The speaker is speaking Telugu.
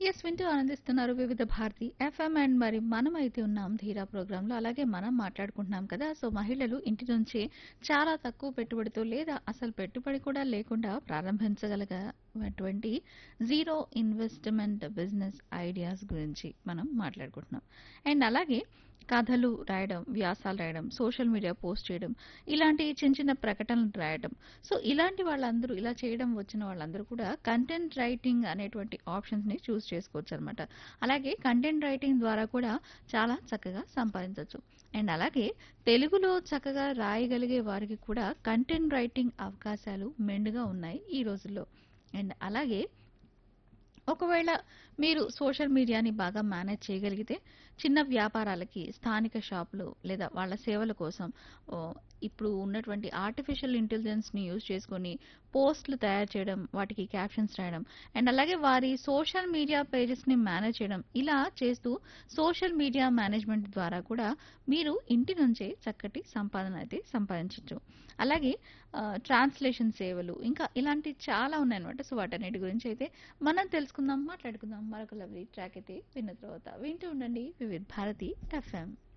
ఎస్ వింటూ ఆనందిస్తున్నారు వివిధ భారతి ఎఫ్ఎం అండ్ మరి మనం అయితే ఉన్నాం ధీరా ప్రోగ్రాంలో అలాగే మనం మాట్లాడుకుంటున్నాం కదా సో మహిళలు ఇంటి నుంచి చాలా తక్కువ పెట్టుబడితో లేదా అసలు పెట్టుబడి కూడా లేకుండా ప్రారంభించగలగటువంటి జీరో ఇన్వెస్ట్మెంట్ బిజినెస్ ఐడియాస్ గురించి మనం మాట్లాడుకుంటున్నాం అండ్ అలాగే కథలు రాయడం వ్యాసాలు రాయడం సోషల్ మీడియా పోస్ట్ చేయడం ఇలాంటి చిన్న చిన్న ప్రకటనలు రాయడం సో ఇలాంటి వాళ్ళందరూ ఇలా చేయడం వచ్చిన వాళ్ళందరూ కూడా కంటెంట్ రైటింగ్ అనేటువంటి ఆప్షన్స్ ని చూస్ చేసుకోవచ్చు అనమాట అలాగే కంటెంట్ రైటింగ్ ద్వారా కూడా చాలా చక్కగా సంపాదించవచ్చు అండ్ అలాగే తెలుగులో చక్కగా రాయగలిగే వారికి కూడా కంటెంట్ రైటింగ్ అవకాశాలు మెండుగా ఉన్నాయి ఈ రోజుల్లో అండ్ అలాగే ఒకవేళ మీరు సోషల్ మీడియాని బాగా మేనేజ్ చేయగలిగితే చిన్న వ్యాపారాలకి స్థానిక షాపులు లేదా వాళ్ళ సేవల కోసం ఓ, ఇప్పుడు ఉన్నటువంటి ఆర్టిఫిషియల్ ఇంటెలిజెన్స్ని యూజ్ చేసుకొని పోస్టులు తయారు చేయడం వాటికి క్యాప్షన్స్ రాయడం అండ్ అలాగే వారి సోషల్ మీడియా పేజెస్ని మేనేజ్ చేయడం ఇలా చేస్తూ సోషల్ మీడియా మేనేజ్మెంట్ ద్వారా కూడా మీరు ఇంటి నుంచే చక్కటి సంపాదన అయితే సంపాదించవచ్చు అలాగే ట్రాన్స్లేషన్ సేవలు ఇంకా ఇలాంటి చాలా ఉన్నాయన్నమాట సో వాటన్నిటి గురించి అయితే మనం తెలుసుకుందాం మాట్లాడుకుందాం మరొక లవ్లీ ట్రాక్ అయితే విన్న తర్వాత వింటూ ఉండండి వివిధ్ భారతి ఎఫ్ఎం